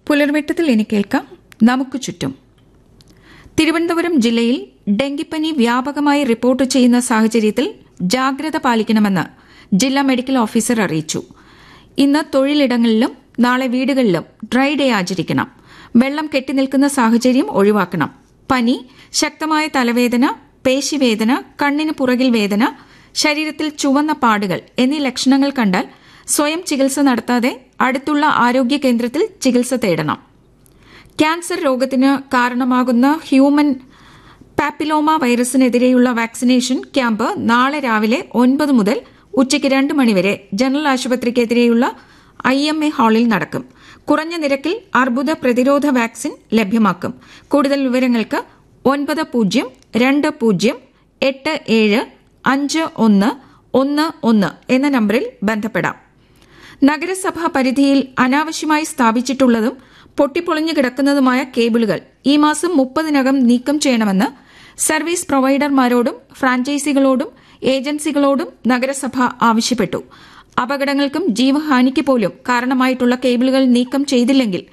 പുലർവെട്ടത്തിൽ ഇനി കേൾക്കാം നമുക്ക് ചുറ്റും തിരുവനന്തപുരം ജില്ലയിൽ ഡെങ്കിപ്പനി വ്യാപകമായി റിപ്പോർട്ട് ചെയ്യുന്ന സാഹചര്യത്തിൽ ജാഗ്രത പാലിക്കണമെന്ന് ജില്ലാ മെഡിക്കൽ ഓഫീസർ അറിയിച്ചു ഇന്ന് തൊഴിലിടങ്ങളിലും നാളെ വീടുകളിലും ഡ്രൈ ഡേ ആചരിക്കണം വെള്ളം കെട്ടിനിൽക്കുന്ന സാഹചര്യം ഒഴിവാക്കണം പനി ശക്തമായ തലവേദന പേശിവേദന കണ്ണിന് പുറകിൽ വേദന ശരീരത്തിൽ ചുവന്ന പാടുകൾ എന്നീ ലക്ഷണങ്ങൾ കണ്ടാൽ സ്വയം ചികിത്സ നടത്താതെ അടുത്തുള്ള ആരോഗ്യ കേന്ദ്രത്തിൽ ചികിത്സ തേടണം ക്യാൻസർ രോഗത്തിന് കാരണമാകുന്ന ഹ്യൂമൻ പാപ്പിലോമ വൈറസിനെതിരെയുള്ള വാക്സിനേഷൻ ക്യാമ്പ് നാളെ രാവിലെ ഒൻപത് മുതൽ ഉച്ചയ്ക്ക് രണ്ട് മണിവരെ ജനറൽ ആശുപത്രിക്കെതിരെയുള്ള ഐ എം എ ഹാളിൽ നടക്കും കുറഞ്ഞ നിരക്കിൽ അർബുദ പ്രതിരോധ വാക്സിൻ ലഭ്യമാക്കും കൂടുതൽ വിവരങ്ങൾക്ക് ഒൻപത് പൂജ്യം രണ്ട് പൂജ്യം എട്ട് ഏഴ് അഞ്ച് ഒന്ന് ഒന്ന് ഒന്ന് എന്ന നമ്പറിൽ ബന്ധപ്പെടാം നഗരസഭാ പരിധിയിൽ അനാവശ്യമായി സ്ഥാപിച്ചിട്ടുള്ളതും പൊട്ടിപ്പൊളിഞ്ഞു കിടക്കുന്നതുമായ കേബിളുകൾ ഈ മാസം മുപ്പതിനകം നീക്കം ചെയ്യണമെന്ന് സർവീസ് പ്രൊവൈഡർമാരോടും ഫ്രാഞ്ചൈസികളോടും ഏജൻസികളോടും നഗരസഭ ആവശ്യപ്പെട്ടു അപകടങ്ങൾക്കും ജീവഹാനിക്ക് പോലും കാരണമായിട്ടുള്ള കേബിളുകൾ നീക്കം ചെയ്തില്ലെങ്കിൽ